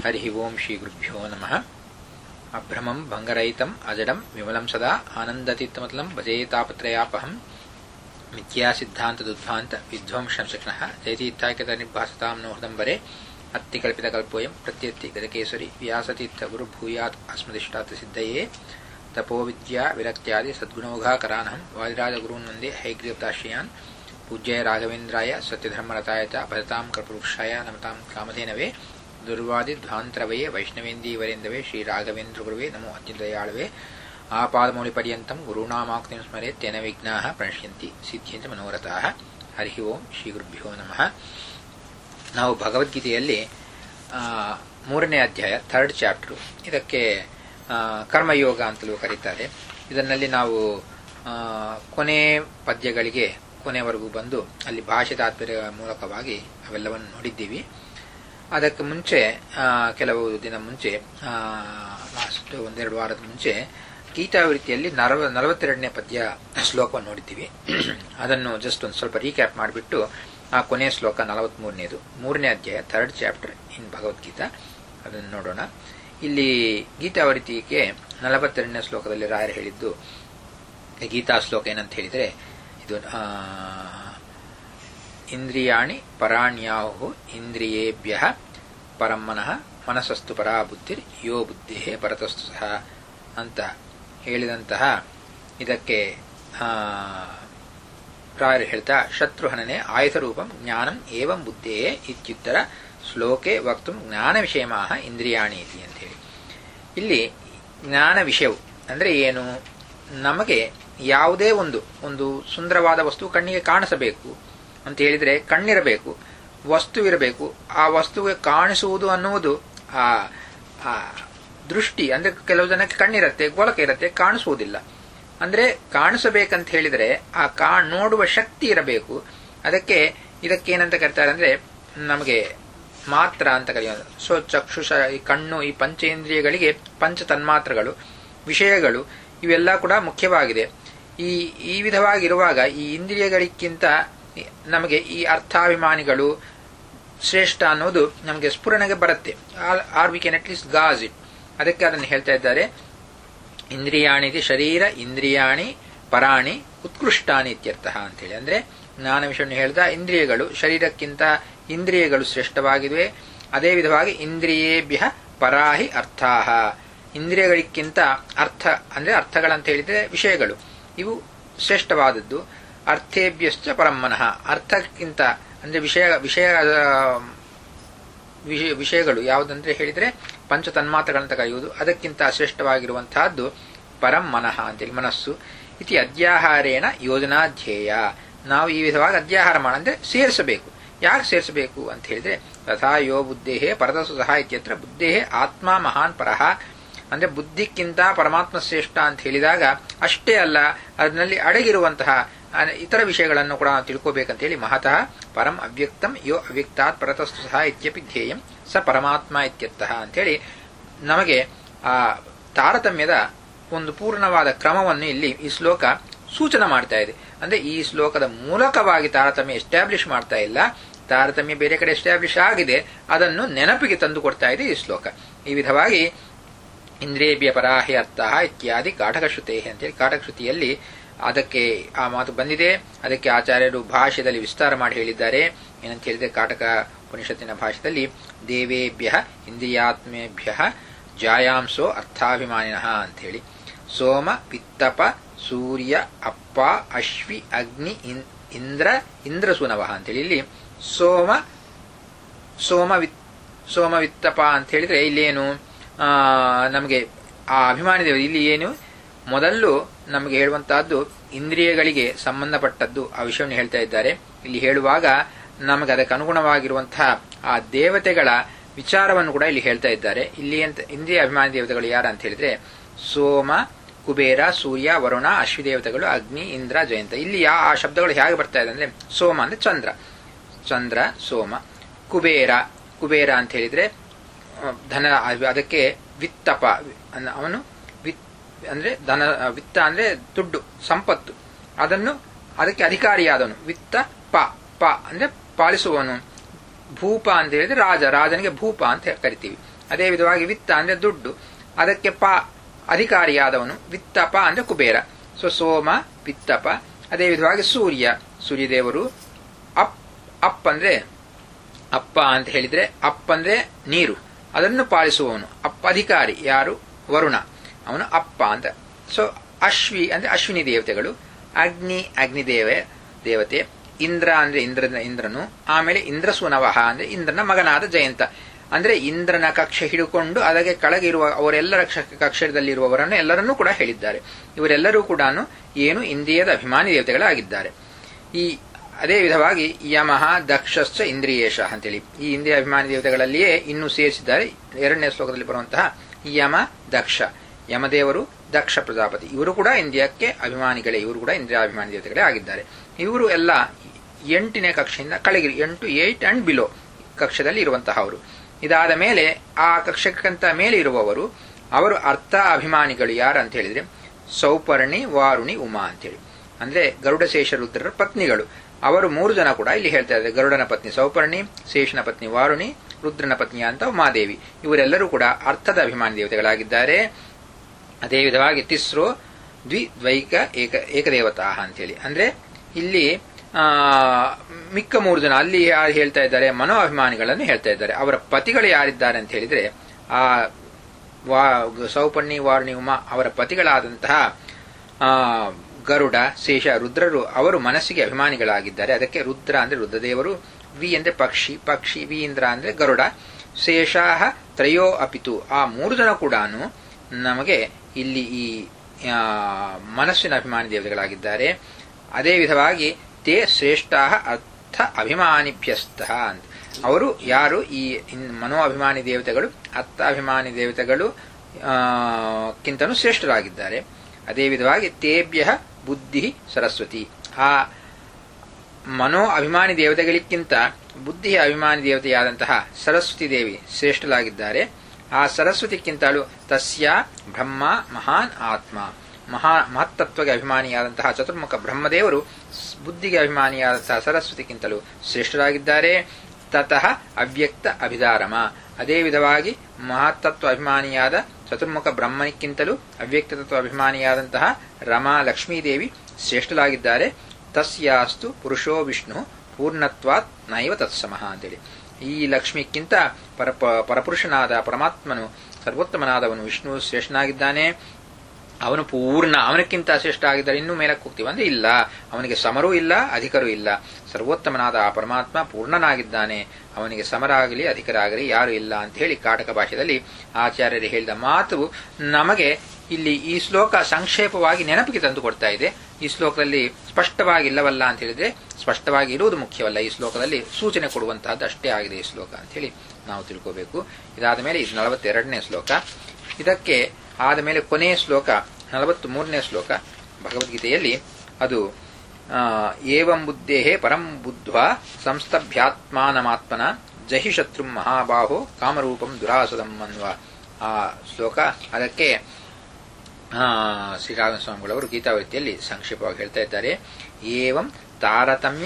ಹರಿ ಓಂ ಶ್ರೀ ಗುರುಭ್ಯೋ ನಮಃ ಅಭ್ರಮಂ ಭಂಗರಹಿತಂ ಅಜಡಂ ವಿಮಲಂ ಸದಾ ಆನಂದತೀರ್ಥಮತಲಂ ಭಜೇತಾಪತ್ರಯಾಪಹಂ ಮಿಥ್ಯಾ ಸಿದ್ಧಾಂತದುದ್ಭಾಂತ ವಿಧ್ವಂಸಂ ಶಿಕ್ಷಣ ಜಯತೀರ್ಥಾಖ್ಯತ ನಿರ್ಭಾಸತಾಂ ನೋ ಹೃದಂಬರೆ ಅತ್ತಿಕಲ್ಪಿತಕಲ್ಪೋಯಂ ಪ್ರತ್ಯತ್ತಿ ಗದಕೇಶ್ವರಿ ವ್ಯಾಸತೀರ್ಥ ಗುರುಭೂಯಾತ್ ಅಸ್ಮದಿಷ್ಟಾತ್ ಸಿದ್ಧಯೇ ತಪೋವಿದ್ಯಾ ವಿರಕ್ತ್ಯಾದಿ ಸದ್ಗುಣೋಘಾಕರಾನಹಂ ವಾದಿರಾಜಗುರೂನ್ ವಂದೇ ಹೈಗ್ರೀವತಾಶ್ರಯಾನ್ ಪೂಜ್ಯಾಯ ರಾಘವೇಂದ್ರಾಯ ಸತ್ಯಧರ್ಮರತಾಯ ಚ ಭಜತಾಂ ಕೃಪವೃಕ್ಷಾಯ ನಮತಾಂ ಕಾಮಧೇನವೇ ದುರ್ವಾದಿ ಧ್ವಾಂತರವೇ ವೈಷ್ಣವೇಂದೀವರೇಂದವೇ ಶ್ರೀ ರಾಘವೇಂದ್ರ ಗುರುವೇ ನಮೋ ಅತ್ಯಂತದಯಾಳವೇ ಆಪಾದಮೌಳಿಪರ್ಯಂತಂ ಗುರುಣಾಮಾಕ್ತಿಂ ಸ್ಮರೆ ತೇನ ವಿಘ್ನಾಃ ಪ್ರಣಶ್ಯಂತಿ ಸಿದ್ಧ್ಯಂತ ಮನೋರಥಾಃ ಹರಿ ಓಂ ಶ್ರೀ ಗುರುಭ್ಯೋ ನಮಃ ನಾವು ಭಗವದ್ಗೀತೆಯಲ್ಲಿ ಮೂರನೇ ಅಧ್ಯಾಯ ಥರ್ಡ್ ಚಾಪ್ಟರ್ ಇದಕ್ಕೆ ಕರ್ಮಯೋಗ ಅಂತಲೂ ಕರೀತಾರೆ ಇದನ್ನಲ್ಲಿ ನಾವು ಕೊನೆ ಪದ್ಯಗಳಿಗೆ ಕೊನೆವರೆಗೂ ಬಂದು ಅಲ್ಲಿ ಭಾಷೆ ತಾತ್ಪರ್ಯ ಮೂಲಕವಾಗಿ ಅವೆಲ್ಲವನ್ನು ನೋಡಿದ್ದೀವಿ ಅದಕ್ಕೆ ಮುಂಚೆ ಕೆಲವು ದಿನ ಮುಂಚೆ ಲಾಸ್ಟ್ ಒಂದೆರಡು ವಾರದ ಮುಂಚೆ ಗೀತಾವೃತ್ತಿಯಲ್ಲಿ ನಲವ ನಲವತ್ತೆರಡನೇ ಪದ್ಯ ಶ್ಲೋಕವನ್ನು ನೋಡಿದ್ದೀವಿ ಅದನ್ನು ಜಸ್ಟ್ ಒಂದು ಸ್ವಲ್ಪ ರೀಕ್ಯಾಪ್ ಮಾಡಿಬಿಟ್ಟು ಆ ಕೊನೆಯ ಶ್ಲೋಕ ನಲವತ್ಮೂರನೇದು ಮೂರನೇ ಅಧ್ಯಾಯ ಥರ್ಡ್ ಚಾಪ್ಟರ್ ಇನ್ ಭಗವದ್ಗೀತಾ ಅದನ್ನು ನೋಡೋಣ ಇಲ್ಲಿ ಗೀತಾವೃತ್ತಿಗೆ ನಲವತ್ತೆರಡನೇ ಶ್ಲೋಕದಲ್ಲಿ ರಾಯರು ಹೇಳಿದ್ದು ಗೀತಾ ಶ್ಲೋಕ ಏನಂತ ಹೇಳಿದರೆ ಇದು ಇಂದ್ರಿಯಾಣಿ ಪರಾಣ್ಯಾಹು ಇಂದ್ರಿಯೇಭ್ಯ ಪರಮ್ಮನಃ ಮನಸ್ಸಸ್ತು ಪರಾ ಬುದ್ಧಿರ್ ಯೋ ಬುದ್ಧಿ ಪರತಸ್ತು ಸಹ ಅಂತ ಹೇಳಿದಂತಹ ಇದಕ್ಕೆ ರಾಯರು ಹೇಳ್ತಾ ಶತ್ರುಹನನೆ ಆಯುಧರೂಪಂ ಜ್ಞಾನಂ ಏವಂ ಬುದ್ಧೇ ಇತ್ಯುತ್ತರ ಶ್ಲೋಕೆ ವಕ್ತು ಜ್ಞಾನ ವಿಷಯಮಾಹ ಇಂದ್ರಿಯಾಣಿ ಇತಿ ಅಂತ ಹೇಳಿ ಇಲ್ಲಿ ಜ್ಞಾನ ವಿಷಯವು ಅಂದರೆ ಏನು ನಮಗೆ ಯಾವುದೇ ಒಂದು ಒಂದು ಸುಂದರವಾದ ವಸ್ತು ಕಣ್ಣಿಗೆ ಕಾಣಿಸಬೇಕು ಅಂತ ಹೇಳಿದರೆ ಕಣ್ಣಿರಬೇಕು ವಸ್ತು ಇರಬೇಕು ಆ ವಸ್ತುವಿಗೆ ಕಾಣಿಸುವುದು ಅನ್ನುವುದು ಆ ದೃಷ್ಟಿ ಅಂದ್ರೆ ಕೆಲವು ಜನಕ್ಕೆ ಕಣ್ಣಿರತ್ತೆ ಗೋಲಕ ಇರತ್ತೆ ಕಾಣಿಸುವುದಿಲ್ಲ ಅಂದ್ರೆ ಕಾಣಿಸಬೇಕಂತ ಹೇಳಿದರೆ ಆ ಕಾ ನೋಡುವ ಶಕ್ತಿ ಇರಬೇಕು ಅದಕ್ಕೆ ಇದಕ್ಕೇನಂತ ಕರೀತಾರೆ ಅಂದ್ರೆ ನಮಗೆ ಮಾತ್ರ ಅಂತ ಕರೆಯೋದು ಸೊ ಚಕ್ಷುಷ ಈ ಕಣ್ಣು ಈ ಪಂಚೇಂದ್ರಿಯಗಳಿಗೆ ಪಂಚ ತನ್ಮಾತ್ರಗಳು ವಿಷಯಗಳು ಇವೆಲ್ಲ ಕೂಡ ಮುಖ್ಯವಾಗಿದೆ ಈ ಈ ವಿಧವಾಗಿರುವಾಗ ಈ ಇಂದ್ರಿಯಗಳಿಗಿಂತ ನಮಗೆ ಈ ಅರ್ಥಾಭಿಮಾನಿಗಳು ಶ್ರೇಷ್ಠ ಅನ್ನೋದು ನಮಗೆ ಸ್ಫುರಣೆಗೆ ಬರುತ್ತೆ R V can at least guess it ಅದಕ್ಕೆ ಅದನ್ನು ಹೇಳ್ತಾ ಇದ್ದಾರೆ ಇಂದ್ರಿಯಾಣಿತಿ ಶರೀರ ಇಂದ್ರಿಯಾಣಿ ಪರಾಣಿ ಉತ್ಕೃಷ್ಟಾನಿ ಇತ್ಯರ್ಥ ಅಂತೇಳಿ ಅಂದ್ರೆ ಜ್ಞಾನ ವಿಷಯವನ್ನು ಹೇಳಿದ ಇಂದ್ರಿಯಗಳು ಶರೀರಕ್ಕಿಂತ ಇಂದ್ರಿಯಗಳು ಶ್ರೇಷ್ಠವಾಗಿವೆ ಅದೇ ವಿಧವಾಗಿ ಇಂದ್ರಿಯೇಭ್ಯ ಪರಾಹಿ ಅರ್ಥಾಹ ಇಂದ್ರಿಯಗಳಿಗಿಂತ ಅರ್ಥ ಅಂದ್ರೆ ಅರ್ಥಗಳಂತ ಹೇಳಿದ್ರೆ ವಿಷಯಗಳು ಇವು ಶ್ರೇಷ್ಠವಾದದ್ದು ಅರ್ಥೇಭ್ಯಶ್ಚ ಪರಮ್ಮನಃ ಅರ್ಥಕ್ಕಿಂತ ಅಂದ್ರೆ ವಿಷಯ ವಿಷಯ ವಿಷಯಗಳು ಯಾವುದಂದ್ರೆ ಹೇಳಿದ್ರೆ ಪಂಚ ತನ್ಮಾತ್ರಗಳಂತ ಕರೆಯುವುದು ಅದಕ್ಕಿಂತ ಶ್ರೇಷ್ಠವಾಗಿರುವಂತಹದ್ದು ಪರಂ ಮನಃ ಅಂತೇಳಿ ಮನಸ್ಸು ಇತಿ ಅಧ್ಯಾಹಾರೇಣ ಯೋಜನಾಧ್ಯೇಯ ನಾವು ಈ ವಿಧವಾಗಿ ಅಧ್ಯಾಹಾರ ಮಾಡ ಅಂದ್ರೆ ಸೇರಿಸಬೇಕು ಯಾಕೆ ಸೇರಿಸಬೇಕು ಅಂತ ಹೇಳಿದ್ರೆ ತಥಾ ಯೋ ಬುದ್ಧೇಹೇ ಪರದಸು ಸಹ ಇತ್ಯತ್ರ ಬುದ್ಧೇಹೇ ಆತ್ಮ ಮಹಾನ್ ಪರಹ ಅಂದ್ರೆ ಬುದ್ಧಿಕ್ಕಿಂತ ಪರಮಾತ್ಮ ಶ್ರೇಷ್ಠ ಅಂತ ಹೇಳಿದಾಗ ಅಷ್ಟೇ ಅಲ್ಲ ಅದರಲ್ಲಿ ಅಡಗಿರುವಂತಹ ಇತರ ವಿಷಯಗಳನ್ನು ಕೂಡ ನಾವು ತಿಳ್ಕೋಬೇಕಂತ ಹೇಳಿ ಮಹತಃ ಪರಂ ಅವ್ಯಕ್ತಂ ಯೋ ಅವ್ಯಕ್ತಾತ್ ಪರತಸ್ತು ಸಹ ಇತ್ಯಪಿ ಧ್ಯೇಯಂ ಸ ಪರಮಾತ್ಮ ಇತ್ಯರ್ಥಃ ಅಂತೇಳಿ ನಮಗೆ ಆ ತಾರತಮ್ಯದ ಒಂದು ಪೂರ್ಣವಾದ ಕ್ರಮವನ್ನು ಇಲ್ಲಿ ಈ ಶ್ಲೋಕ ಸೂಚನೆ ಮಾಡ್ತಾ ಇದೆ ಅಂದ್ರೆ ಈ ಶ್ಲೋಕದ ಮೂಲಕವಾಗಿ ತಾರತಮ್ಯ ಎಸ್ಟಾಬ್ಲಿಷ್ ಮಾಡ್ತಾ ಇಲ್ಲ ತಾರತಮ್ಯ ಬೇರೆ ಕಡೆ ಎಸ್ಟಾಬ್ಲಿಷ್ ಆಗಿದೆ ಅದನ್ನು ನೆನಪಿಗೆ ತಂದು ಕೊಡ್ತಾ ಇದೆ ಈ ಶ್ಲೋಕ ಈ ವಿಧವಾಗಿ ಇಂದ್ರಿಯೇಭ್ಯ ಪರಾಹಿ ಅರ್ಥ ಇತ್ಯಾದಿ ಕಾಟಕಶ್ರುತೆ ಅಂತೇಳಿ ಕಾಟಕಶ್ರುತಿಯಲ್ಲಿ ಅದಕ್ಕೆ ಆ ಮಾತು ಬಂದಿದೆ ಅದಕ್ಕೆ ಆಚಾರ್ಯರು ಭಾಷ್ಯದಲ್ಲಿ ವಿಸ್ತಾರ ಮಾಡಿ ಹೇಳಿದ್ದಾರೆ ಏನಂತ ಹೇಳಿದ್ರೆ ಕಾಟಕ ಉಪನಿಷತ್ತಿನ ಭಾಷೆಯಲ್ಲಿ ದೇವೇಭ್ಯ ಇಂದ್ರಿಯಾತ್ಮೇಭ್ಯ ಜಾಯಾಂಸೋ ಅರ್ಥಾಭಿಮಾನಿನಃ ಅಂತೇಳಿ ಸೋಮ ಪಿತ್ತಪ ಸೂರ್ಯ ಅಪ್ಪ ಅಶ್ವಿ ಅಗ್ನಿ ಇಂದ್ರ ಇಂದ್ರಸುನವ ಅಂತೇಳಿ ಇಲ್ಲಿ ಸೋಮ ಸೋಮ ವಿತ್ ಸೋಮ ವಿತ್ತಪ ಅಂತ ಹೇಳಿದ್ರೆ ಇಲ್ಲೇನು ನಮಗೆ ಆ ಅಭಿಮಾನಿ ದೇವರು ಇಲ್ಲಿ ಏನು ಮೊದಲು ನಮಗೆ ಹೇಳುವಂತಹದ್ದು ಇಂದ್ರಿಯಗಳಿಗೆ ಸಂಬಂಧಪಟ್ಟದ್ದು ಆ ವಿಷಯವನ್ನು ಹೇಳ್ತಾ ಇದ್ದಾರೆ ಇಲ್ಲಿ ಹೇಳುವಾಗ ನಮಗೆ ಅದಕ್ಕೆ ಅನುಗುಣವಾಗಿರುವಂತಹ ಆ ದೇವತೆಗಳ ವಿಚಾರವನ್ನು ಕೂಡ ಇಲ್ಲಿ ಹೇಳ್ತಾ ಇದ್ದಾರೆ ಇಲ್ಲಿ ಅಂತ ಇಂದ್ರಿಯ ಅಭಿಮಾನಿ ದೇವತೆಗಳು ಯಾರ ಅಂತ ಹೇಳಿದ್ರೆ ಸೋಮ ಕುಬೇರ ಸೂರ್ಯ ವರುಣ ಅಶ್ವಿ ದೇವತೆಗಳು ಅಗ್ನಿ ಇಂದ್ರ ಜಯಂತ ಇಲ್ಲಿ ಆ ಆ ಶಬ್ದಗಳು ಹೇಗೆ ಬರ್ತಾ ಇದೆ ಅಂದ್ರೆ ಸೋಮ ಅಂದ್ರೆ ಚಂದ್ರ ಚಂದ್ರ ಸೋಮ ಕುಬೇರ ಕುಬೇರ ಅಂತ ಹೇಳಿದ್ರೆ ಧನ ಅದಕ್ಕೆ ವಿತ್ತಪ ಅವನು ವಿತ್ ಅಂದ್ರೆ ಧನ ವಿತ್ತ ಅಂದ್ರೆ ದುಡ್ಡು ಸಂಪತ್ತು ಅದನ್ನು ಅದಕ್ಕೆ ಅಧಿಕಾರಿಯಾದವನು ವಿತ್ತ ಪ ಪ ಅಂದ್ರೆ ಪಾಲಿಸುವವನು ಭೂಪ ಅಂತ ಹೇಳಿದ್ರೆ ರಾಜ ರಾಜನಿಗೆ ಭೂಪ ಅಂತ ಕರಿತೀವಿ ಅದೇ ವಿಧವಾಗಿ ವಿತ್ತ ಅಂದ್ರೆ ದುಡ್ಡು ಅದಕ್ಕೆ ಪ ಅಧಿಕಾರಿಯಾದವನು ವಿತ್ತಪ ಅಂದ್ರೆ ಕುಬೇರ ಸೊ ಸೋಮ ವಿತ್ತಪ ಅದೇ ವಿಧವಾಗಿ ಸೂರ್ಯ ಸೂರ್ಯದೇವರು ಅಪ್ ಅಪ್ ಅಂದ್ರೆ ಅಪ್ಪ ಅಂತ ಹೇಳಿದ್ರೆ ಅಪ್ ಅಂದ್ರೆ ನೀರು ಅದನ್ನು ಪಾಲಿಸುವವನು ಅಪ್ಪ ಅಧಿಕಾರಿ ಯಾರು ವರುಣ ಅವನು ಅಪ್ಪ ಅಂತ ಸೊ ಅಶ್ವಿ ಅಂದ್ರೆ ಅಶ್ವಿನಿ ದೇವತೆಗಳು ಅಗ್ನಿ ಅಗ್ನಿದೇವ ದೇವತೆ ಇಂದ್ರ ಅಂದ್ರೆ ಇಂದ್ರನ ಇಂದ್ರನು ಆಮೇಲೆ ಇಂದ್ರಸುನವಹ ಅಂದ್ರೆ ಇಂದ್ರನ ಮಗನಾದ ಜಯಂತ ಅಂದ್ರೆ ಇಂದ್ರನ ಕಕ್ಷೆ ಹಿಡಿಕೊಂಡು ಅದಕ್ಕೆ ಕೆಳಗಿರುವ ಅವರೆಲ್ಲರ ಕಕ್ಷದಲ್ಲಿರುವವರನ್ನು ಎಲ್ಲರನ್ನೂ ಕೂಡ ಹೇಳಿದ್ದಾರೆ ಇವರೆಲ್ಲರೂ ಕೂಡ ಏನು ಇಂದ್ರಿಯದ ಅಭಿಮಾನಿ ದೇವತೆಗಳಾಗಿದ್ದಾರೆ ಈ ಅದೇ ವಿಧವಾಗಿ ಯಮಃ ದಕ್ಷಶ್ಚ ಇಂದ್ರಿಯೇಶ ಅಂತೇಳಿ ಈ ಇಂದ್ರಿಯ ಅಭಿಮಾನಿ ದೇವತೆಗಳಲ್ಲಿಯೇ ಇನ್ನೂ ಸೇರಿಸಿದ್ದಾರೆ ಎರಡನೇ ಶ್ಲೋಕದಲ್ಲಿ ಬರುವಂತಹ ಯಮ ದಕ್ಷ ಯಮದೇವರು ದಕ್ಷ ಪ್ರಜಾಪತಿ ಇವರು ಕೂಡ ಇಂದ್ರಿಯಕ್ಕೆ ಅಭಿಮಾನಿಗಳೇ ಇವರು ಕೂಡ ಇಂದ್ರಿಯಾಭಿಮಾನಿ ದೇವತೆಗಳೇ ಆಗಿದ್ದಾರೆ ಇವರು ಎಲ್ಲ ಎಂಟನೇ ಕಕ್ಷೆಯಿಂದ ಕೆಳಗಿರಿ ಎಂಟು ಏಟ್ ಅಂಡ್ ಬಿಲೋ ಕಕ್ಷದಲ್ಲಿ ಇರುವಂತಹ ಅವರು ಇದಾದ ಮೇಲೆ ಆ ಕಕ್ಷಕ್ಕಿಂತ ಮೇಲೆ ಇರುವವರು ಅವರು ಅರ್ಥ ಅಭಿಮಾನಿಗಳು ಯಾರು ಅಂತ ಹೇಳಿದ್ರೆ ಸೌಪರ್ಣಿ ವಾರುಣಿ ಉಮಾ ಅಂತೇಳಿ ಅಂದ್ರೆ ಗರುಡ ಶೇಷ ರುದ್ರರ ಪತ್ನಿಗಳು ಅವರು ಮೂರು ಜನ ಕೂಡ ಇಲ್ಲಿ ಹೇಳ್ತಾ ಇದ್ದಾರೆ ಗರುಡನ ಪತ್ನಿ ಸೌಪರ್ಣಿ ಶೇಷನ ಪತ್ನಿ ವಾರುಣಿ ರುದ್ರನ ಪತ್ನಿ ಅಂತ ಉಮಾದೇವಿ ಇವರೆಲ್ಲರೂ ಕೂಡ ಅರ್ಥದ ಅಭಿಮಾನಿ ದೇವತೆಗಳಾಗಿದ್ದಾರೆ ಅದೇ ವಿಧವಾಗಿ ತಿಸ್ರೋ ದ್ವಿ ದ್ವೈಕ ಏಕ ಏಕದೇವತಾ ಅಂತೇಳಿ ಅಂದ್ರೆ ಇಲ್ಲಿ ಆ ಮಿಕ್ಕ ಮೂರು ಜನ ಅಲ್ಲಿ ಯಾರು ಹೇಳ್ತಾ ಇದ್ದಾರೆ ಮನೋ ಅಭಿಮಾನಿಗಳನ್ನು ಹೇಳ್ತಾ ಇದ್ದಾರೆ ಅವರ ಪತಿಗಳು ಯಾರಿದ್ದಾರೆ ಅಂತ ಹೇಳಿದ್ರೆ ಆ ವಾ ಸೌಪರ್ಣಿ ವಾರುಣಿ ಉಮಾ ಅವರ ಪತಿಗಳಾದಂತಹ ಆ ಗರುಡ ಶೇಷ ರುದ್ರರು ಅವರು ಮನಸ್ಸಿಗೆ ಅಭಿಮಾನಿಗಳಾಗಿದ್ದಾರೆ ಅದಕ್ಕೆ ರುದ್ರ ಅಂದ್ರೆ ರುದ್ರದೇವರು ವಿ ಅಂದ್ರೆ ಪಕ್ಷಿ ಪಕ್ಷಿ ವಿ ಇಂದ್ರ ಅಂದ್ರೆ ಗರುಡ ಶೇಷಾಹ ತ್ರಯೋ ಅಪಿತು ಆ ಮೂರು ಜನ ಕೂಡ ನಮಗೆ ಇಲ್ಲಿ ಈ ಮನಸ್ಸಿನ ಅಭಿಮಾನಿ ದೇವತೆಗಳಾಗಿದ್ದಾರೆ ಅದೇ ವಿಧವಾಗಿ ತೇ ಶ್ರೇಷ್ಠ ಅರ್ಥ ಅಭಿಮಾನಿಭ್ಯಸ್ತ ಅಂತ ಅವರು ಯಾರು ಈ ಮನೋ ಅಭಿಮಾನಿ ದೇವತೆಗಳು ಅರ್ಥ ಅಭಿಮಾನಿ ದೇವತೆಗಳು ಕಿಂತನೂ ಶ್ರೇಷ್ಠರಾಗಿದ್ದಾರೆ ಅದೇ ವಿಧವಾಗಿ ತೇಭ್ಯ ಬುದ್ಧಿ ಸರಸ್ವತಿ ಆ ಮನೋ ಅಭಿಮಾನಿ ದೇವತೆಗಳಿಗಿಂತ ಬುದ್ಧಿಯ ಅಭಿಮಾನಿ ದೇವತೆಯಾದಂತಹ ಸರಸ್ವತಿ ದೇವಿ ಶ್ರೇಷ್ಠರಾಗಿದ್ದಾರೆ ಆ ಸರಸ್ವತಿಗಿಂತಲೂ ತಸ್ಯ ಬ್ರಹ್ಮ ಮಹಾನ್ ಆತ್ಮ ಮಹಾ ಮಹತ್ತತ್ವಗೆ ಅಭಿಮಾನಿಯಾದಂತಹ ಚತುರ್ಮುಖ ಬ್ರಹ್ಮದೇವರು ಬುದ್ಧಿಗೆ ಅಭಿಮಾನಿಯಾದಂತಹ ಸರಸ್ವತಿಗಿಂತಲೂ ಶ್ರೇಷ್ಠರಾಗಿದ್ದಾರೆ ತತಃ ಅವ್ಯಕ್ತ ಅಭಿಧಾರಮ ಅದೇ ವಿಧವಾಗಿ ಮಹತ್ತತ್ವ ಅಭಿಮಾನಿಯಾದ ಚತುರ್ಮುಖ ಬ್ರಹ್ಮನಿಕ್ಕಿಂತಲೂ ಅವ್ಯಕ್ತ ತತ್ವ ಅಭಿಮಾನಿಯಾದಂತಹ ರಮಾ ಲಕ್ಷ್ಮೀದೇವಿ ಶ್ರೇಷ್ಠರಾಗಿದ್ದಾರೆ ತಸ್ಯಾಸ್ತು ಪುರುಷೋ ವಿಷ್ಣು ಪೂರ್ಣತ್ವಾತ್ ನೈವ ತತ್ಸಮಃ ಅಂತೇಳಿ ಈ ಲಕ್ಷ್ಮಿಕ್ಕಿಂತ ಪರ ಪರಪುರುಷನಾದ ಪರಮಾತ್ಮನು ಸರ್ವೋತ್ತಮನಾದವನು ವಿಷ್ಣು ಶ್ರೇಷ್ಠನಾಗಿದ್ದಾನೆ ಅವನು ಪೂರ್ಣ ಅವನಕ್ಕಿಂತ ಶ್ರೇಷ್ಠ ಆಗಿದ್ದಾರೆ ಇನ್ನೂ ಮೇಲಕ್ಕೆ ಹೋಗ್ತೀವಿ ಅಂದ್ರೆ ಇಲ್ಲ ಅವನಿಗೆ ಸಮರೂ ಇಲ್ಲ ಅಧಿಕರೂ ಇಲ್ಲ ಸರ್ವೋತ್ತಮನಾದ ಆ ಪರಮಾತ್ಮ ಪೂರ್ಣನಾಗಿದ್ದಾನೆ ಅವನಿಗೆ ಸಮರಾಗಲಿ ಅಧಿಕರಾಗಲಿ ಯಾರು ಇಲ್ಲ ಅಂತ ಹೇಳಿ ಕಾಟಕ ಭಾಷೆಯಲ್ಲಿ ಆಚಾರ್ಯರು ಹೇಳಿದ ಮಾತು ನಮಗೆ ಇಲ್ಲಿ ಈ ಶ್ಲೋಕ ಸಂಕ್ಷೇಪವಾಗಿ ನೆನಪಿಗೆ ತಂದು ಕೊಡ್ತಾ ಇದೆ ಈ ಶ್ಲೋಕದಲ್ಲಿ ಸ್ಪಷ್ಟವಾಗಿ ಇಲ್ಲವಲ್ಲ ಅಂತ ಹೇಳಿದ್ರೆ ಸ್ಪಷ್ಟವಾಗಿ ಇರುವುದು ಮುಖ್ಯವಲ್ಲ ಈ ಶ್ಲೋಕದಲ್ಲಿ ಸೂಚನೆ ಕೊಡುವಂತಹದ್ದು ಅಷ್ಟೇ ಆಗಿದೆ ಈ ಶ್ಲೋಕ ಅಂತ ಹೇಳಿ ನಾವು ತಿಳ್ಕೋಬೇಕು ಇದಾದ ಮೇಲೆ ಇದು ನಲವತ್ತೆರಡನೇ ಶ್ಲೋಕ ಇದಕ್ಕೆ ಆದ ಮೇಲೆ ಕೊನೆಯ ಶ್ಲೋಕ ನಲವತ್ತ್ ಮೂರನೇ ಶ್ಲೋಕ ಭಗವದ್ಗೀತೆಯಲ್ಲಿ ಅದು ಏವಂ ಬುದ್ಧೇಹೇ ಪರಂ ಬುದ್ಧ್ವಾ ಸಂಸ್ತಭ್ಯಾತ್ಮಾನಮಾತ್ಮನ ಜಹಿ ಶತ್ರು ಮಹಾಬಾಹೋ ಕಾಮರೂಪಂ ದುರಾಸದಂ ಅನ್ನುವ ಆ ಶ್ಲೋಕ ಅದಕ್ಕೆ ಶ್ರೀರಾಘವ ಸ್ವಾಮಿಗಳವರು ಗೀತಾವೃತ್ತಿಯಲ್ಲಿ ಸಂಕ್ಷೇಪವಾಗಿ ಹೇಳ್ತಾ ಇದ್ದಾರೆ ಏವಂ ತಾರತಮ್ಯ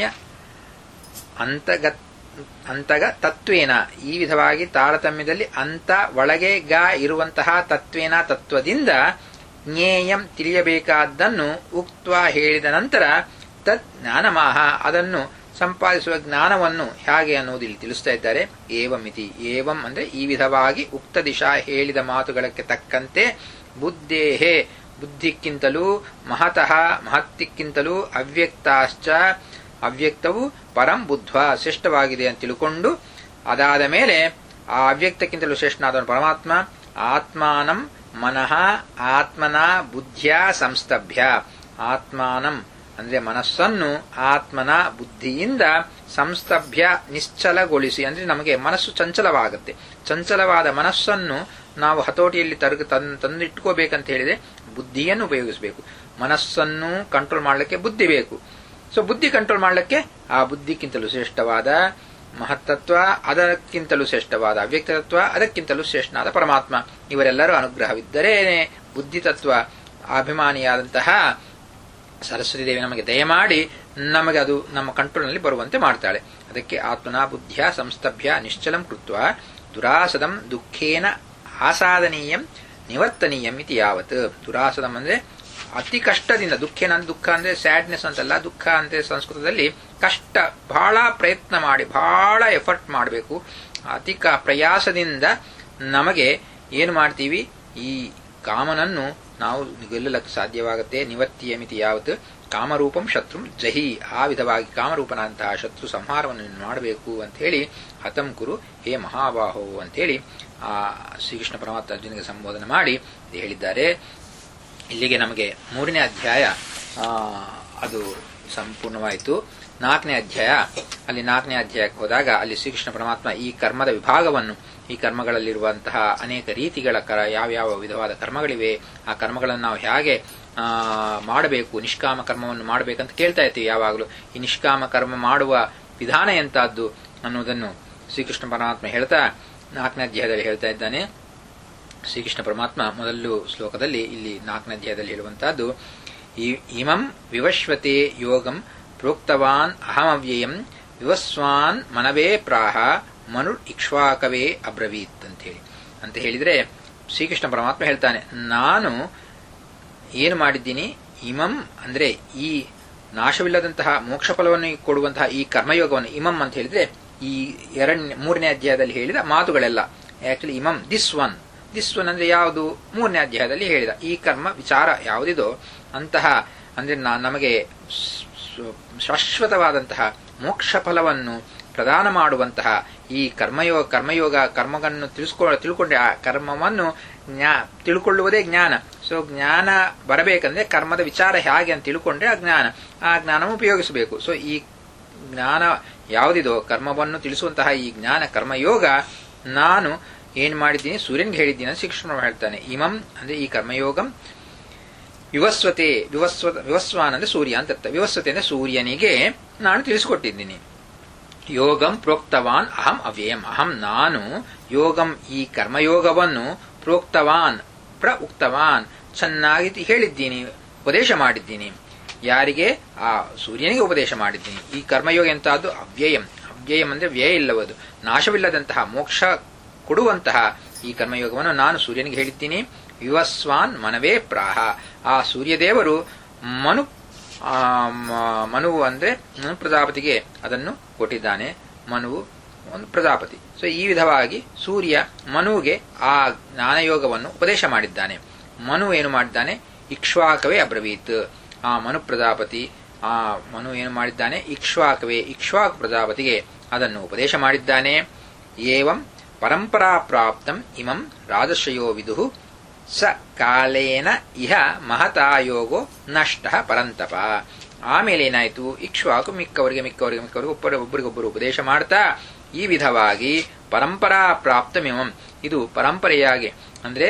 ಅಂತಗತ್ ಅಂತಗ ತತ್ವೇನ ಈ ವಿಧವಾಗಿ ತಾರತಮ್ಯದಲ್ಲಿ ಅಂತ ಒಳಗೆ ಗ ಇರುವಂತಹ ತತ್ವೇನ ತತ್ವದಿಂದ ಜ್ಞೇಯಂ ತಿಳಿಯಬೇಕಾದ್ದನ್ನು ಉಕ್ತ ಹೇಳಿದ ನಂತರ ತತ್ ಜ್ಞಾನಮಾಹ ಅದನ್ನು ಸಂಪಾದಿಸುವ ಜ್ಞಾನವನ್ನು ಹೇಗೆ ಅನ್ನುವುದು ಇಲ್ಲಿ ತಿಳಿಸ್ತಾ ಇದ್ದಾರೆ ಏವಮಿತಿ ಏವಂ ಅಂದ್ರೆ ಈ ವಿಧವಾಗಿ ಉಕ್ತ ದಿಶಾ ಹೇಳಿದ ಮಾತುಗಳಕ್ಕೆ ತಕ್ಕಂತೆ ಬುದ್ಧೇಹೇ ಬುದ್ಧಿಕ್ಕಿಂತಲೂ ಮಹತಃ ಮಹತ್ತಿಕ್ಕಿಂತಲೂ ಅವ್ಯಕ್ತಾಶ್ಚ ಅವ್ಯಕ್ತವು ಪರಂ ಬುದ್ಧ್ವ ಶ್ರೇಷ್ಠವಾಗಿದೆ ಅಂತ ತಿಳ್ಕೊಂಡು ಅದಾದ ಮೇಲೆ ಆ ಅವ್ಯಕ್ತಕ್ಕಿಂತಲೂ ಶ್ರೇಷ್ಠನಾದವನು ಪರಮಾತ್ಮ ಆತ್ಮಾನಂ ಮನಃ ಆತ್ಮನ ಬುದ್ಧಿಯ ಸಂಸ್ತಭ್ಯ ಆತ್ಮಾನಂ ಅಂದ್ರೆ ಮನಸ್ಸನ್ನು ಆತ್ಮನ ಬುದ್ಧಿಯಿಂದ ಸಂಸ್ತಭ್ಯ ನಿಶ್ಚಲಗೊಳಿಸಿ ಅಂದ್ರೆ ನಮಗೆ ಮನಸ್ಸು ಚಂಚಲವಾಗುತ್ತೆ ಚಂಚಲವಾದ ಮನಸ್ಸನ್ನು ನಾವು ಹತೋಟಿಯಲ್ಲಿ ತರ್ಗ ತಂದಿಟ್ಕೋಬೇಕಂತ ಹೇಳಿದ್ರೆ ಬುದ್ಧಿಯನ್ನು ಉಪಯೋಗಿಸಬೇಕು ಮನಸ್ಸನ್ನು ಕಂಟ್ರೋಲ್ ಮಾಡಲಿಕ್ಕೆ ಬುದ್ಧಿ ಬೇಕು ಸೊ ಬುದ್ಧಿ ಕಂಟ್ರೋಲ್ ಮಾಡಲಿಕ್ಕೆ ಆ ಬುದ್ಧಿಕ್ಕಿಂತಲೂ ಶ್ರೇಷ್ಠವಾದ ಮಹತ್ತತ್ವ ಅದಕ್ಕಿಂತಲೂ ಶ್ರೇಷ್ಠವಾದ ಅವ್ಯಕ್ತತ್ವ ಅದಕ್ಕಿಂತಲೂ ಶ್ರೇಷ್ಠನಾದ ಪರಮಾತ್ಮ ಇವರೆಲ್ಲರೂ ಅನುಗ್ರಹವಿದ್ದರೆ ಬುದ್ಧಿ ತತ್ವ ಅಭಿಮಾನಿಯಾದಂತಹ ಸರಸ್ವತಿ ದೇವಿ ನಮಗೆ ದಯಮಾಡಿ ನಮಗೆ ಅದು ನಮ್ಮ ಕಂಟ್ರೋಲ್ನಲ್ಲಿ ಬರುವಂತೆ ಮಾಡ್ತಾಳೆ ಅದಕ್ಕೆ ಆತ್ಮನ ಬುದ್ಧಿಯ ಸಂಸ್ತಭ್ಯ ನಿಶ್ಚಲಂ ಕೃತ್ವ ದುರಾಸದಂ ದುಃಖೇನ ಆಸಾದನೀಯಂ ನಿವರ್ತನೀಯಂ ಇತಿ ಯಾವತ್ ದುರಾಸದಂ ಅಂದ್ರೆ ಅತಿ ಕಷ್ಟದಿಂದ ದುಃಖೇನ ಅಂದ್ರೆ ದುಃಖ ಅಂದ್ರೆ ಸ್ಯಾಡ್ನೆಸ್ ಅಂತಲ್ಲ ದುಃಖ ಅಂದ್ರೆ ಸಂಸ್ಕೃತದಲ್ಲಿ ಕಷ್ಟ ಬಹಳ ಪ್ರಯತ್ನ ಮಾಡಿ ಬಹಳ ಎಫರ್ಟ್ ಮಾಡಬೇಕು ಅತಿ ಕ ಪ್ರಯಾಸದಿಂದ ನಮಗೆ ಏನು ಮಾಡ್ತೀವಿ ಈ ಕಾಮನನ್ನು ನಾವು ಗೆಲ್ಲಲಕ್ಕೆ ಸಾಧ್ಯವಾಗುತ್ತೆ ನಿವರ್ತಿಯ ಮಿತಿ ಯಾವತ್ತು ಕಾಮರೂಪಂ ಶತ್ರು ಜಹಿ ಆ ವಿಧವಾಗಿ ಕಾಮರೂಪನಂತಹ ಶತ್ರು ಸಂಹಾರವನ್ನು ನೀನು ಮಾಡಬೇಕು ಅಂತ ಹೇಳಿ ಹತಂ ಕುರು ಹೇ ಮಹಾಬಾಹೋ ಅಂತೇಳಿ ಆ ಶ್ರೀಕೃಷ್ಣ ಪರಮಾತ್ಮ ಅರ್ಜುನಿಗೆ ಸಂಬೋಧನೆ ಮಾಡಿ ಹೇಳಿದ್ದಾರೆ ಇಲ್ಲಿಗೆ ನಮಗೆ ಮೂರನೇ ಅಧ್ಯಾಯ ಅದು ಸಂಪೂರ್ಣವಾಯಿತು ನಾಲ್ಕನೇ ಅಧ್ಯಾಯ ಅಲ್ಲಿ ನಾಲ್ಕನೇ ಅಧ್ಯಾಯಕ್ಕೆ ಹೋದಾಗ ಅಲ್ಲಿ ಶ್ರೀಕೃಷ್ಣ ಪರಮಾತ್ಮ ಈ ಕರ್ಮದ ವಿಭಾಗವನ್ನು ಈ ಕರ್ಮಗಳಲ್ಲಿರುವಂತಹ ಅನೇಕ ರೀತಿಗಳ ಕರ ಯಾವ್ಯಾವ ವಿಧವಾದ ಕರ್ಮಗಳಿವೆ ಆ ಕರ್ಮಗಳನ್ನು ನಾವು ಹೇಗೆ ಮಾಡಬೇಕು ನಿಷ್ಕಾಮ ಕರ್ಮವನ್ನು ಮಾಡಬೇಕಂತ ಕೇಳ್ತಾ ಇರ್ತೀವಿ ಯಾವಾಗಲೂ ಈ ನಿಷ್ಕಾಮ ಕರ್ಮ ಮಾಡುವ ವಿಧಾನ ಎಂತಹದ್ದು ಅನ್ನೋದನ್ನು ಶ್ರೀಕೃಷ್ಣ ಪರಮಾತ್ಮ ಹೇಳ್ತಾ ನಾಲ್ಕನೇ ಅಧ್ಯಾಯದಲ್ಲಿ ಹೇಳ್ತಾ ಇದ್ದಾನೆ ಶ್ರೀಕೃಷ್ಣ ಪರಮಾತ್ಮ ಮೊದಲು ಶ್ಲೋಕದಲ್ಲಿ ಇಲ್ಲಿ ನಾಲ್ಕನೇ ಅಧ್ಯಾಯದಲ್ಲಿ ಹೇಳುವಂತಹದ್ದು ಇಮಂ ವಿವಶ್ವತೆ ಯೋಗಂ ಪ್ರೋಕ್ತವಾನ್ ಅಹಮವ್ಯಯಂ ವಿವಸ್ವಾನ್ ಮನವೇ ಪ್ರಾಹ ಮನು ಇಕ್ಷ್ವಾಕವೇ ಅಬ್ರವೀತ್ ಅಂತ ಹೇಳಿ ಅಂತ ಹೇಳಿದ್ರೆ ಶ್ರೀಕೃಷ್ಣ ಪರಮಾತ್ಮ ಹೇಳ್ತಾನೆ ನಾನು ಏನು ಮಾಡಿದ್ದೀನಿ ಇಮಂ ಅಂದ್ರೆ ಈ ನಾಶವಿಲ್ಲದಂತಹ ಮೋಕ್ಷ ಫಲವನ್ನು ಕೊಡುವಂತಹ ಈ ಕರ್ಮಯೋಗವನ್ನು ಇಮಂ ಅಂತ ಹೇಳಿದ್ರೆ ಈ ಎರಡನೇ ಮೂರನೇ ಅಧ್ಯಾಯದಲ್ಲಿ ಹೇಳಿದ ಮಾತುಗಳೆಲ್ಲ ಆಕ್ಚುಲಿ ಇಮಂ ದಿಸ್ ಒನ್ ದಿಸ್ ಒನ್ ಅಂದ್ರೆ ಯಾವುದು ಮೂರನೇ ಅಧ್ಯಾಯದಲ್ಲಿ ಹೇಳಿದ ಈ ಕರ್ಮ ವಿಚಾರ ಯಾವುದಿದೋ ಅಂತಹ ಅಂದ್ರೆ ನಮಗೆ ಶಾಶ್ವತವಾದಂತಹ ಮೋಕ್ಷ ಫಲವನ್ನು ಪ್ರದಾನ ಮಾಡುವಂತಹ ಈ ಕರ್ಮಯೋಗ ಕರ್ಮಯೋಗ ಕರ್ಮಗಳನ್ನು ತಿಳಿಸ್ಕೊ ತಿಳ್ಕೊಂಡ್ರೆ ಆ ಕರ್ಮವನ್ನು ಜ್ಞಾ ತಿಳ್ಕೊಳ್ಳುವುದೇ ಜ್ಞಾನ ಸೊ ಜ್ಞಾನ ಬರಬೇಕಂದ್ರೆ ಕರ್ಮದ ವಿಚಾರ ಹೇಗೆ ಅಂತ ತಿಳ್ಕೊಂಡ್ರೆ ಆ ಜ್ಞಾನ ಆ ಜ್ಞಾನ ಉಪಯೋಗಿಸಬೇಕು ಸೊ ಈ ಜ್ಞಾನ ಯಾವುದಿದೋ ಕರ್ಮವನ್ನು ತಿಳಿಸುವಂತಹ ಈ ಜ್ಞಾನ ಕರ್ಮಯೋಗ ನಾನು ಏನ್ ಮಾಡಿದ್ದೀನಿ ಸೂರ್ಯನ್ಗೆ ಹೇಳಿದ್ದೀನಿ ಅಂತ ಶಿಕ್ಷಣ ಹೇಳ್ತಾನೆ ಇಮಂ ಅಂದ್ರೆ ಈ ಕರ್ಮಯೋಗಂ ವಿವಸ್ವತೆ ವಿವಸ್ವ ವಿವಸ್ವಾನ್ ಅಂದ್ರೆ ಸೂರ್ಯ ಅಂತ ಅರ್ಥ ವಿವಸ್ವತೆ ಅಂದ್ರೆ ಸೂರ್ಯನಿಗೆ ನಾನು ತಿಳಿಸಿಕೊಟ್ಟಿದ್ದೀನಿ ಯೋಗಂ ಪ್ರೋಕ್ತವಾನ್ ಅಹಂ ಅವ್ಯಯಂ ಅಹಂ ನಾನು ಯೋಗಂ ಈ ಕರ್ಮಯೋಗವನ್ನು ಪ್ರೋಕ್ತವಾನ್ ಪ್ರ ಉಕ್ತವಾನ್ ಚೆನ್ನಾಗಿ ಹೇಳಿದ್ದೀನಿ ಉಪದೇಶ ಮಾಡಿದ್ದೀನಿ ಯಾರಿಗೆ ಆ ಸೂರ್ಯನಿಗೆ ಉಪದೇಶ ಮಾಡಿದ್ದೀನಿ ಈ ಕರ್ಮಯೋಗ ಎಂತಹದ್ದು ಅವ್ಯಯಂ ಅವ್ಯಯಂ ಅಂದ್ರೆ ವ್ಯಯ ಇಲ್ಲವದು ನಾಶವಿಲ್ಲದಂತಹ ಮೋಕ್ಷ ಕೊಡುವಂತಹ ಈ ಕರ್ಮಯೋಗವನ್ನು ನಾನು ಸೂರ್ಯನಿಗೆ ಹೇಳಿದ್ದೀನಿ ವಿವಸ್ವಾನ್ ಮನವೇ ಪ್ರಾಹ ಆ ಸೂರ್ಯದೇವರು ಮನು ಮನುವು ಅಂದ್ರೆ ಪ್ರಜಾಪತಿಗೆ ಅದನ್ನು ಕೊಟ್ಟಿದ್ದಾನೆ ಮನುವು ಒಂದು ಪ್ರಜಾಪತಿ ಸೊ ಈ ವಿಧವಾಗಿ ಸೂರ್ಯ ಮನುವಿಗೆ ಆ ಜ್ಞಾನಯೋಗವನ್ನು ಉಪದೇಶ ಮಾಡಿದ್ದಾನೆ ಮನು ಏನು ಮಾಡಿದ್ದಾನೆ ಇಕ್ಷ್ವಾಕವೇ ಅಬ್ರವೀತ್ ಆ ಮನು ಪ್ರಜಾಪತಿ ಆ ಮನು ಏನು ಮಾಡಿದ್ದಾನೆ ಇಕ್ಷ್ವಾಕವೇ ಇಕ್ಷ್ವಾಕ್ ಪ್ರಜಾಪತಿಗೆ ಅದನ್ನು ಉಪದೇಶ ಮಾಡಿದ್ದಾನೆ ಏವಂ ಪರಂಪರಾ ಪ್ರಾಪ್ತಂ ಇಮಂ ರಾಜಶ್ರಯೋ ವಿದುಹು ಸ ಕಾಲೇನ ಇಹ ಮಹತಾಯೋಗೋ ನಷ್ಟ ಪರಂತಪ ಆಮೇಲೆ ಏನಾಯ್ತು ಇಕ್ಷ್ವಾಕು ಮಿಕ್ಕವರಿಗೆ ಮಿಕ್ಕವರಿಗೆ ಮಿಕ್ಕವರಿಗೆ ಒಬ್ಬರ ಒಬ್ಬರಿಗೊಬ್ಬರು ಉಪದೇಶ ಮಾಡ್ತಾ ಈ ವಿಧವಾಗಿ ಪರಂಪರಾ ಪ್ರಾಪ್ತಮಿಮಂ ಇದು ಪರಂಪರೆಯಾಗಿ ಅಂದ್ರೆ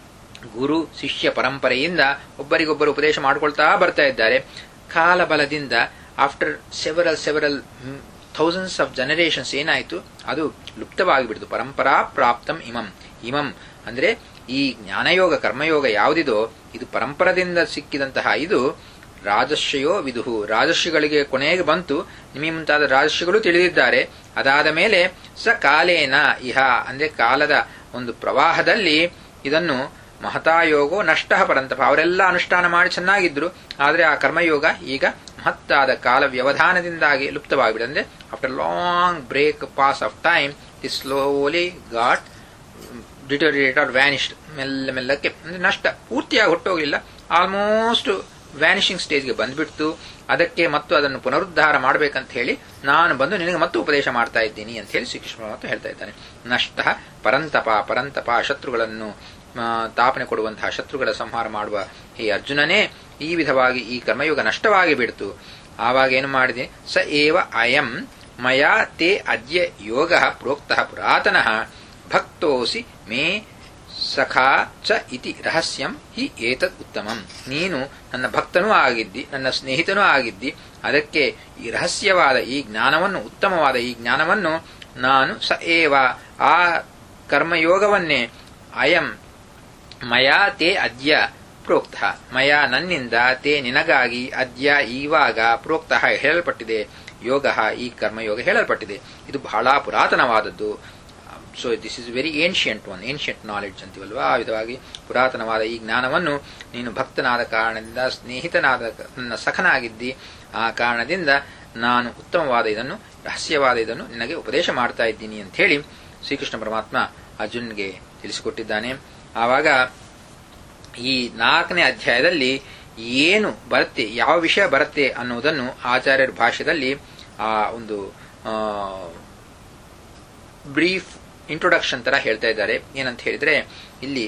ಗುರು ಶಿಷ್ಯ ಪರಂಪರೆಯಿಂದ ಒಬ್ಬರಿಗೊಬ್ಬರು ಉಪದೇಶ ಮಾಡ್ಕೊಳ್ತಾ ಬರ್ತಾ ಇದ್ದಾರೆ ಕಾಲಬಲದಿಂದ after several several thousands of generations ಏನಾಯಿತು ಅದು ಲುಪ್ತವಾಗಿಬಿಡ್ತು ಪರಂಪರಾ ಪ್ರಾಪ್ತಂ ಇಮಂ ಇಮಂ ಅಂದ್ರೆ ಈ ಜ್ಞಾನಯೋಗ ಕರ್ಮಯೋಗ ಯಾವುದಿದೋ ಇದು ಪರಂಪರದಿಂದ ಸಿಕ್ಕಿದಂತಹ ಇದು ರಾಜಶ್ರಯೋ ವಿದುಹು ರಾಜಶ್ರೀಗಳಿಗೆ ಕೊನೆಗೆ ಬಂತು ನಿಮಗೆ ಮುಂತಾದ ರಾಜಶ್ರೀಗಳು ತಿಳಿದಿದ್ದಾರೆ ಅದಾದ ಮೇಲೆ ಸ ಕಾಲೇನ ಇಹ ಅಂದ್ರೆ ಕಾಲದ ಒಂದು ಪ್ರವಾಹದಲ್ಲಿ ಇದನ್ನು ಮಹತಾಯೋಗೋ ನಷ್ಟ ಪರಂತಪ ಅವರೆಲ್ಲ ಅನುಷ್ಠಾನ ಮಾಡಿ ಚೆನ್ನಾಗಿದ್ರು ಆದರೆ ಆ ಕರ್ಮಯೋಗ ಈಗ ಮಹತ್ತಾದ ಕಾಲ ವ್ಯವಧಾನದಿಂದಾಗಿ ಲುಪ್ತವಾಗಿಬಿಡ ಅಂದ್ರೆ after long break pass of time the slowly got deteriorate or vanished ಮೆಲ್ಲ ಮೆಲ್ಲಕ್ಕೆ ಅಂದ್ರೆ ನಷ್ಟ ಪೂರ್ತಿಯಾಗಿ ಹೊಟ್ಟೋಗಲಿಲ್ಲ ಆಲ್ಮೋಸ್ಟ್ ವ್ಯಾನಿಷಿಂಗ್ ಸ್ಟೇಜ್ಗೆ ಬಂದ್ಬಿಡ್ತು ಅದಕ್ಕೆ ಮತ್ತು ಅದನ್ನು ಪುನರುದ್ಧಾರ ಮಾಡಬೇಕಂತ ಹೇಳಿ ನಾನು ಬಂದು ನಿನಗೆ ಮತ್ತು ಉಪದೇಶ ಮಾಡ್ತಾ ಇದ್ದೀನಿ ಅಂತ ಹೇಳಿ ಶ್ರೀಕೃಷ್ಣ ಪರಮಾತ್ಮ ಹೇಳ್ತಾ ಇದ್ದಾನೆ ನಷ್ಟ ಪರಂತಪ ಪರಂತಪ ಶತ್ರುಗಳನ್ನು ತಾಪನೆ ಕೊಡುವಂತಹ ಶತ್ರುಗಳ ಸಂಹಾರ ಮಾಡುವ ಈ ಅರ್ಜುನನೇ ಈ ವಿಧವಾಗಿ ಈ ಕರ್ಮಯೋಗ ನಷ್ಟವಾಗಿ ಬಿಡ್ತು ಆವಾಗ ಏನು ಮಾಡಿದೆ ಸ ಏವ ಅಯಂ ಮಯಾ ತೇ ಅದ್ಯ ಯೋಗ ಪ್ರೋಕ್ತ ಪುರಾತನಃ ಭಕ್ತೋಸಿ ಮೇ ಸಖಾ ಚ ಇತಿ ರಹಸ್ಯಂ ಹಿ ಏತದ್ ಉತ್ತಮಂ ನೀನು ನನ್ನ ಭಕ್ತನೂ ಆಗಿದ್ದಿ ನನ್ನ ಸ್ನೇಹಿತನೂ ಆಗಿದ್ದಿ ಅದಕ್ಕೆ ಈ ರಹಸ್ಯವಾದ ಈ ಜ್ಞಾನವನ್ನು ಉತ್ತಮವಾದ ಈ ಜ್ಞಾನವನ್ನು ನಾನು ಸ ಏವ ಆ ಕರ್ಮಯೋಗವನ್ನೇ ಅಯಂ ಮಯಾ ತೇ ಅದ್ಯ ಪ್ರೋಕ್ತ ಮಯ ನನ್ನಿಂದ ತೇ ನಿನಗಾಗಿ ಅದ್ಯ ಈವಾಗ ಪ್ರೋಕ್ತ ಹೇಳಲ್ಪಟ್ಟಿದೆ ಯೋಗ ಈ ಕರ್ಮಯೋಗ ಹೇಳಲ್ಪಟ್ಟಿದೆ ಇದು ಬಹಳ ಪುರಾತನವಾದದ್ದು so this is very ancient one ancient knowledge ಅಂತೀವಲ್ವಾ ಆ ವಿಧವಾಗಿ ಪುರಾತನವಾದ ಈ ಜ್ಞಾನವನ್ನು ನೀನು ಭಕ್ತನಾದ ಕಾರಣದಿಂದ ಸ್ನೇಹಿತನಾದ ನನ್ನ ಸಖನಾಗಿದ್ದಿ ಆ ಕಾರಣದಿಂದ ನಾನು ಉತ್ತಮವಾದ ಇದನ್ನು ರಹಸ್ಯವಾದ ಇದನ್ನು ನಿನಗೆ ಉಪದೇಶ ಮಾಡ್ತಾ ಇದ್ದೀನಿ ಅಂತ ಹೇಳಿ ಶ್ರೀಕೃಷ್ಣ ಪರಮಾತ್ಮ ಅರ್ಜುನ್ಗೆ ತಿಳಿಸಿಕೊಟ್ಟಿದ್ದಾನೆ ಆವಾಗ ಈ ನಾಲ್ಕನೇ ಅಧ್ಯಾಯದಲ್ಲಿ ಏನು ಬರುತ್ತೆ ಯಾವ ವಿಷಯ ಬರುತ್ತೆ ಅನ್ನುವುದನ್ನು ಆಚಾರ್ಯರ ಭಾಷೆಯಲ್ಲಿ ಆ ಒಂದು ಬ್ರೀಫ್ ಇಂಟ್ರೊಡಕ್ಷನ್ ತರ ಹೇಳ್ತಾ ಇದ್ದಾರೆ ಏನಂತ ಹೇಳಿದ್ರೆ ಇಲ್ಲಿ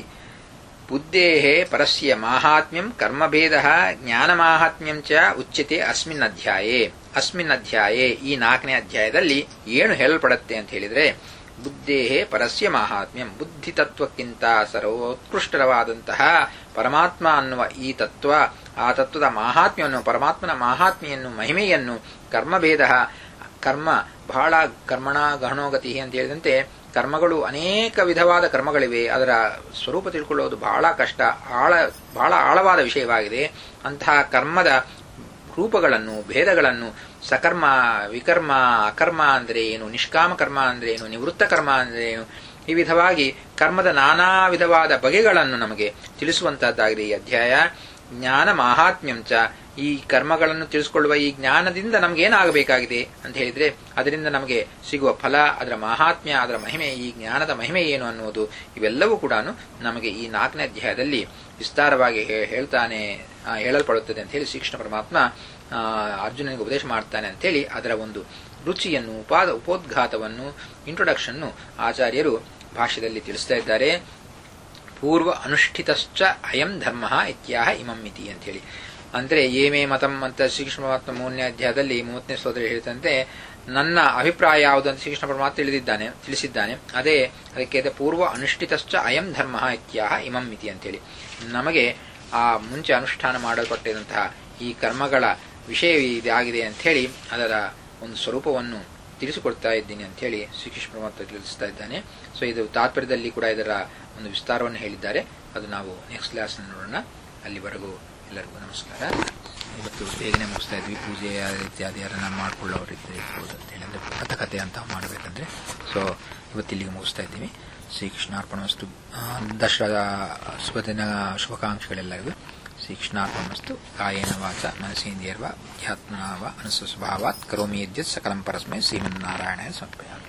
ಬುದ್ಧೇಹೇ ಪರಸ್ಯ ಮಾಹಾತ್ಮ್ಯಂ ಕರ್ಮಭೇದ ಜ್ಞಾನ ಮಾಹಾತ್ಮ್ಯಂ ಚ ಉಚ್ಯತೆ ಅಸ್ಮಿನ್ ಅಧ್ಯಾಯೇ ಅಸ್ಮಿನ್ ಅಧ್ಯಾಯೇ ಈ ನಾಲ್ಕನೇ ಅಧ್ಯಾಯದಲ್ಲಿ ಏನು ಹೇಳಲ್ಪಡುತ್ತೆ ಅಂತ ಹೇಳಿದ್ರೆ ಬುದ್ಧೇಹೇ ಪರಸ್ಯ ಮಾಹಾತ್ಮ್ಯಂ ಬುದ್ಧಿ ತತ್ವಕ್ಕಿಂತ ಸರ್ವೋತ್ಕೃಷ್ಟವಾದಂತಹ ಪರಮಾತ್ಮ ಅನ್ನುವ ಈ ತತ್ವ ಆ ತತ್ವದ ಮಾಹಾತ್ಮ್ಯವನ್ನು ಪರಮಾತ್ಮನ ಮಾಹಾತ್ಮೆಯನ್ನು ಮಹಿಮೆಯನ್ನು ಕರ್ಮಭೇದ ಕರ್ಮ ಬಹಳ ಕರ್ಮಣ ಗಹನೋಗತಿ ಅಂತ ಹೇಳಿದಂತೆ ಕರ್ಮಗಳು ಅನೇಕ ವಿಧವಾದ ಕರ್ಮಗಳಿವೆ ಅದರ ಸ್ವರೂಪ ತಿಳ್ಕೊಳ್ಳೋದು ಬಹಳ ಕಷ್ಟ ಆಳ ಬಹಳ ಆಳವಾದ ವಿಷಯವಾಗಿದೆ ಅಂತಹ ಕರ್ಮದ ರೂಪಗಳನ್ನು ಭೇದಗಳನ್ನು ಸಕರ್ಮ ವಿಕರ್ಮ ಅಕರ್ಮ ಅಂದ್ರೆ ಏನು ನಿಷ್ಕಾಮ ಕರ್ಮ ಅಂದ್ರೆ ಏನು ನಿವೃತ್ತ ಕರ್ಮ ಅಂದ್ರೆ ಏನು ಈ ವಿಧವಾಗಿ ಕರ್ಮದ ನಾನಾ ವಿಧವಾದ ಬಗೆಗಳನ್ನು ನಮಗೆ ತಿಳಿಸುವಂತಹದ್ದಾಗಿದೆ ಈ ಅಧ್ಯಾಯ ಜ್ಞಾನ ಮಾಹಾತ್ಮ್ಯಂಚ ಈ ಕರ್ಮಗಳನ್ನು ತಿಳಿಸಿಕೊಳ್ಳುವ ಈ ಜ್ಞಾನದಿಂದ ನಮ್ಗೆ ಏನಾಗಬೇಕಾಗಿದೆ ಅಂತ ಹೇಳಿದ್ರೆ ಅದರಿಂದ ನಮಗೆ ಸಿಗುವ ಫಲ ಅದರ ಮಾಹಾತ್ಮ್ಯ ಅದರ ಮಹಿಮೆ ಈ ಜ್ಞಾನದ ಮಹಿಮೆ ಏನು ಅನ್ನುವುದು ಇವೆಲ್ಲವೂ ಕೂಡ ನಮಗೆ ಈ ನಾಲ್ಕನೇ ಅಧ್ಯಾಯದಲ್ಲಿ ವಿಸ್ತಾರವಾಗಿ ಹೇಳ್ತಾನೆ ಹೇಳಲ್ಪಡುತ್ತದೆ ಅಂತ ಹೇಳಿ ಶ್ರೀಕೃಷ್ಣ ಪರಮಾತ್ಮ ಅರ್ಜುನನಿಗೆ ಉಪದೇಶ ಮಾಡ್ತಾನೆ ಅಂತ ಹೇಳಿ ಅದರ ಒಂದು ರುಚಿಯನ್ನು ಉಪಾದ ಉಪೋದ್ಘಾತವನ್ನು ಇಂಟ್ರೊಡಕ್ಷನ್ನು ಆಚಾರ್ಯರು ಭಾಷ್ಯದಲ್ಲಿ ತಿಳಿಸ್ತಾ ಇದ್ದಾರೆ ಪೂರ್ವ ಅನುಷ್ಠಿತಶ್ಚ ಅಯಂ ಧರ್ಮ ಇತ್ಯಾಹ ಇಮಂ ಮಿತಿ ಅಂತ ಹೇಳಿ ಅಂದ್ರೆ ಏಮೇ ಮತಂ ಅಂತ ಶ್ರೀಕೃಷ್ಣ ಪರಮಾತ್ಮ ಮೂರನೇ ಅಧ್ಯಾಯದಲ್ಲಿ ಮೂವತ್ತನೇ ಸ್ತೋತ್ರ ಹೇಳಿದಂತೆ ನನ್ನ ಅಭಿಪ್ರಾಯ ಯಾವುದು ಅಂತ ಶ್ರೀಕೃಷ್ಣ ಪರಮಾತ್ಮ ತಿಳಿದಿದ್ದಾನೆ ತಿಳಿಸಿದ್ದಾನೆ ಅದೇ ಅದಕ್ಕೆ ಪೂರ್ವ ಅನುಷ್ಠಿತಶ್ಚ ಅಯಂ ಧರ್ಮ ಇತ್ಯಾಹ ಇಮಂ ಮಿತಿ ಅಂತೇಳಿ ನಮಗೆ ಆ ಮುಂಚೆ ಅನುಷ್ಠಾನ ಮಾಡಲ್ಪಟ್ಟಿದಂತಹ ಈ ಕರ್ಮಗಳ ವಿಷಯ ಇದಾಗಿದೆ ಅಂತ ಹೇಳಿ ಅದರ ಒಂದು ಸ್ವರೂಪವನ್ನು ತಿಳಿಸಿಕೊಡ್ತಾ ಇದ್ದೀನಿ ಅಂತ ಹೇಳಿ ಶ್ರೀಕೃಷ್ಣ ಪರಮಾತ್ಮ ತಿಳಿಸ್ತಾ ಇದ್ದಾನೆ ಸೊ ಇದು ತಾತ್ಪರ್ಯದಲ್ಲಿ ಕೂಡ ಇದರ ಒಂದು ವಿಸ್ತಾರವನ್ನು ಹೇಳಿದ್ದಾರೆ ಅದು ನಾವು ನೆಕ್ಸ್ಟ್ ಕ್ಲಾಸ್ ನೋಡೋಣ ಅಲ್ಲಿವರೆಗೂ ಎಲ್ಲರಿಗೂ ನಮಸ್ಕಾರ ಇವತ್ತು ಬೇಗನೆ ಮುಗಿಸ್ತಾ ಇದ್ವಿ ಪೂಜೆ ಇತ್ಯಾದಿ ಯಾರನ್ನ ಮಾಡ್ಕೊಳ್ಳೋರು ಇದ್ರೆ ಇರ್ಬೋದು ಅಂತ ಹೇಳಿ ಅಂದ್ರೆ ಕಥಕತೆ ಅಂತ ಮಾಡಬೇಕಂದ್ರೆ ಸೊ ಇವತ್ತಿಲ್ಲಿಗೆ ಮುಗಿಸ್ತಾ ಇದ್ದೀವಿ ಶ್ರೀಕೃಷ್ಣಾರ್ಪಣವಸ್ತು ದಸರಾ ಶುಭದಿನ ಶುಭಾಕಾಂಕ್ಷೆಗಳೆಲ್ಲರಿಗೂ ಶ್ರೀಕೃಷ್ಣಾರ್ಪಣವಸ್ತು ಕಾಯೇನ ವಾಚ ಮನಸೇಂದ್ರಿಯರ್ವ ಧ್ಯಾತ್ಮನಾವ ಅನುಸ್ವಭಾವಾತ್ ಕರೋಮಿ ಯದ್ಯತ್ ಸಕಲಂ ಪರಸ್ಮೈ ಶ್ರೀಮನ್ನಾರಾಯಣ ಸಮರ್ಪಯಾಮಿ